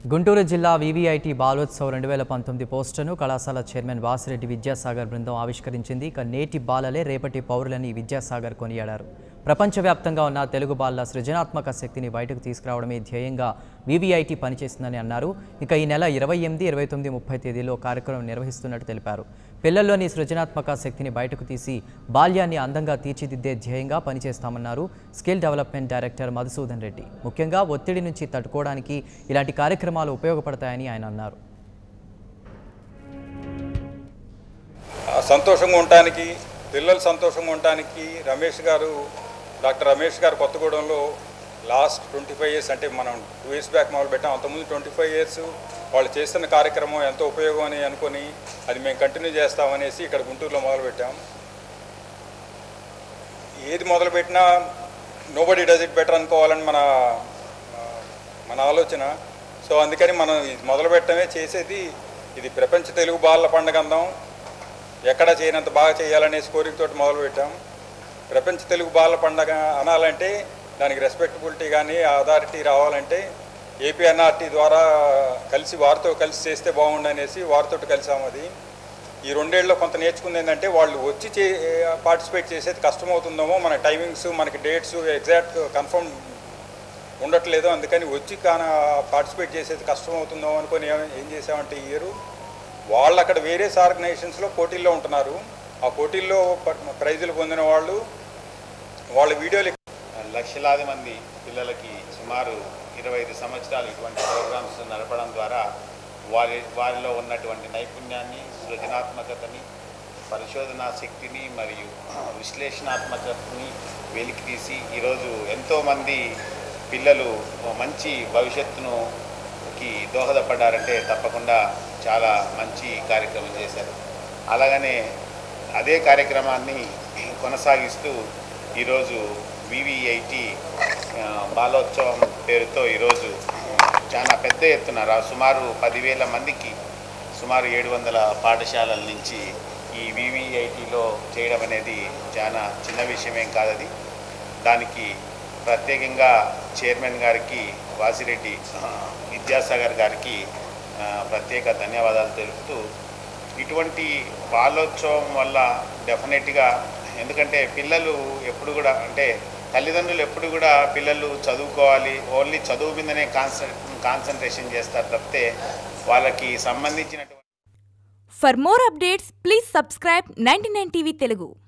గుంటూరు జిల్లా వివిఐటి బాలోత్సవ్ రెండు వేల పంతొమ్మిది పోస్టర్ను కళాశాల చైర్మన్ వాసిరెడ్డి విద్యాసాగర్ బృందం ఆవిష్కరించింది ఇక నేటి బాలలే రేపటి పౌరులని విద్యాసాగర్ కొనియాడారు ప్రపంచవ్యాప్తంగా ఉన్న తెలుగు బాలల సృజనాత్మక శక్తిని బయటకు తీసుకురావడమే ధ్యేయంగా వివిఐటి పనిచేస్తుందని అన్నారు ఇక ఈ నెల ఇరవై ఎనిమిది ఇరవై తొమ్మిది ముప్పై తేదీలో కార్యక్రమం నిర్వహిస్తున్నట్టు తెలిపారు పిల్లల్లోని సృజనాత్మక శక్తిని బయటకు తీసి బాల్యాన్ని అందంగా తీర్చిదిద్దే ధ్యేయంగా పనిచేస్తామన్నారు skill development director Madhusudan Reddy ముఖ్యంగా ఒత్తిడి నుంచి తట్టుకోవడానికి ఇలాంటి కార్యక్రమాలు ఉపయోగపడతాయని ఆయన అన్నారు ఆ సంతోషంగా ఉండటానికి పిల్లలు సంతోషంగా ఉండటానికి రమేష్ గారు డాక్టర్ రమేష్ గారు కొత్తగూడెంలో లాస్ట్ ట్వంటీ ఫైవ్ ఇయర్స్ అంటే మనం టూ ఇయర్స్ బ్యాక్ మొదలు పెట్టాం అంతకుముందు ట్వంటీ ఫైవ్ ఇయర్స్ వాళ్ళు చేస్తున్న కార్యక్రమం ఎంతో ఉపయోగం అని అనుకొని అది మేము కంటిన్యూ చేస్తామనేసి ఇక్కడ గుంటూరులో మొదలుపెట్టాం ఏది మొదలుపెట్టినా నోబడి డస్ ఇట్ బెటర్ అనుకోవాలని మన మన ఆలోచన సో అందుకని మనం ఇది మొదలు పెట్టడమే చేసేది ఇది ప్రపంచ తెలుగు బాలల పండుగ అందాం ఎక్కడ చేయనంత బాగా చేయాలనే కోరికతోటి మొదలుపెట్టాం ప్రపంచ తెలుగు బాలల పండగ అనాలంటే దానికి రెస్పెక్టబిలిటీ కానీ అథారిటీ రావాలంటే ఏపీఎన్ఆర్టీ ద్వారా కలిసి వారితో కలిసి చేస్తే బాగుండనేసి వారితో కలిసాం అది ఈ రెండేళ్ళలో కొంత నేర్చుకుంది ఏంటంటే వాళ్ళు వచ్చి చే పార్టిసిపేట్ చేసేది కష్టమవుతుందేమో మన టైమింగ్స్ మనకి డేట్స్ ఎగ్జాక్ట్ కన్ఫర్మ్ ఉండట్లేదు అందుకని వచ్చి కాన పార్టిసిపేట్ చేసేది కష్టమవుతుందో అనుకొని ఏం- ఏం చేసామంటే ఈ ఇయర్ వాళ్ళు అక్కడ వేరియస్ ఆర్గనైజేషన్స్లో పోటీల్లో ఉంటున్నారు ఆ పోటీల్లో ప- ప్రైజులు పొందిన వాళ్ళు వాళ్ళ వీడియోలు లక్షలాది మంది పిల్లలకి సుమారు ఇరవై ఐదు సంవత్సరాలు ఇటువంటి ప్రోగ్రామ్స్ నడపడం ద్వారా వారి వారిలో ఉన్నటువంటి నైపుణ్యాన్ని సృజనాత్మకతని పరిశోధనా శక్తిని మరియు విశ్లేషణాత్మకతని వెలికి తీసి ఈరోజు ఎంతోమంది పిల్లలు మంచి భవిష్యత్తునుకి దోహదపడ్డారంటే తప్పకుండా చాలా మంచి కార్యక్రమం చేశారు అలాగనే అదే కార్యక్రమాన్ని కొనసాగిస్తూ ఈరోజు వివిఐటి బాలోత్సవం పేరుతో ఈరోజు చాలా పెద్ద ఎత్తున రా సుమారు పదివేల మందికి సుమారు ఏడు వందల పాఠశాలల నుంచి ఈ వివిఐటిలో చేయడం అనేది చాలా చిన్న విషయమేం కాదది దానికి ప్రత్యేకంగా చైర్మన్ గారికి వాసిరెడ్డి ఆ, విద్యాసాగర్ గారికి ఆ, ప్రత్యేక ధన్యవాదాలు తెలుపుతూ ఇటువంటి బాలోత్సవం వల్ల డెఫినెట్గా ఎందుకంటే పిల్లలు ఎప్పుడు కూడా అంటే తల్లిదండ్రులు ఎప్పుడు కూడా పిల్లలు చదువుకోవాలి ఓన్లీ చదువు మీదనే కాన్సన్ కాన్సన్ట్రేషన్ చేస్తారు తప్పితే వాళ్ళకి సంబంధించినటువంటి For more updates, please subscribe 99 TV Telugu.